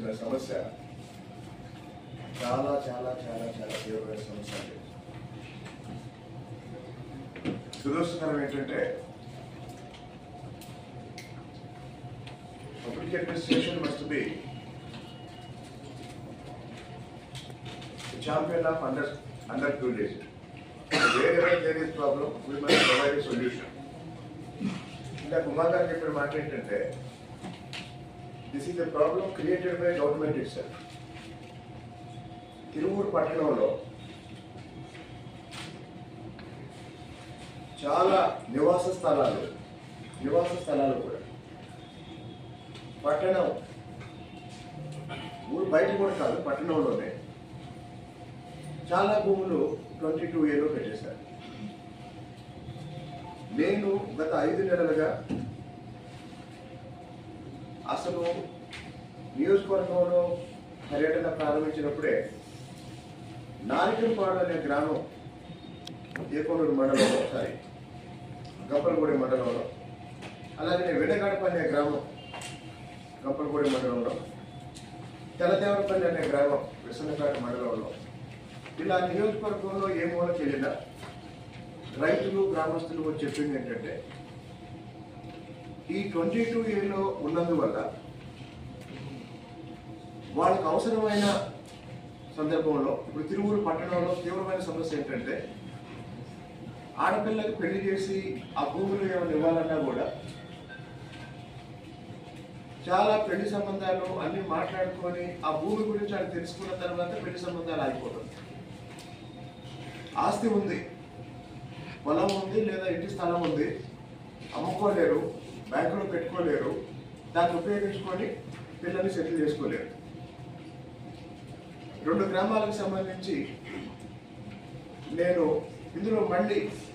వచ్చిన సమస్య చాలా చాలా చాలా చాలా తీవ్రమైన సమస్య అండి దురదృష్టకరం ఏంటంటే public administration must be champion of under under privileged. Wherever there is problem, we must provide a solution. ఇంకా కుమార్ గారు చెప్పిన మాట ఏంటంటే this is the problem created by government itself Tiruvuru పట్టణంలో చాలా నివాస స్థలాలు నివాస స్థలాలు కూడా పట్టణం ఊరు బయట కూడా కాదు పట్టణంలోనే చాలా భూములు ట్వంటీ టూ ఏలో పెట్టేశారు నేను గత ఐదు నెలలుగా అసలు నియోజకవర్గంలో పర్యటన ప్రారంభించినప్పుడే నారికల్పాడు అనే గ్రామం ఏకొనూరు మండలంలో సారీ గంపలగూడెం మండలంలో అలాగే వెనగాడప అనే గ్రామం గంపలగూడెం మండలంలో తెల్లదేవరపల్లి అనే గ్రామం విసనఘాట మండలంలో ఇలా నియోజకవర్గంలో ఏ మూలకి వెళ్ళినా రైతులు గ్రామస్తులు వచ్చి చెప్పింది ఏంటంటే ఈ ట్వంటీ టూ ఏలో ఉన్నందువల్ల వాళ్ళకు అవసరమైన సందర్భంలో ఇప్పుడు తిరువురు పట్టణంలో తీవ్రమైన సమస్య ఏంటంటే ఆడపిల్లకి పెళ్లి చేసి ఆ భూములు ఏమైనా ఇవ్వాలన్నా కూడా చాలా పెళ్లి సంబంధాలు అన్ని మాట్లాడుకొని ఆ భూమి గురించి ఆయన తెలుసుకున్న తర్వాత పెళ్లి సంబంధాలు ఆగిపోతుంది ఆస్తి ఉంది పొలం ఉంది లేదా ఇంటి స్థలం ఉంది అమ్ముకోలేరు బ్యాంకులో పెట్టుకోలేరు దాన్ని ఉపయోగించుకొని పిల్లల్ని సెటిల్ చేసుకోలేరు రెండు గ్రామాలకు సంబంధించి నేను ఇందులో మళ్ళీ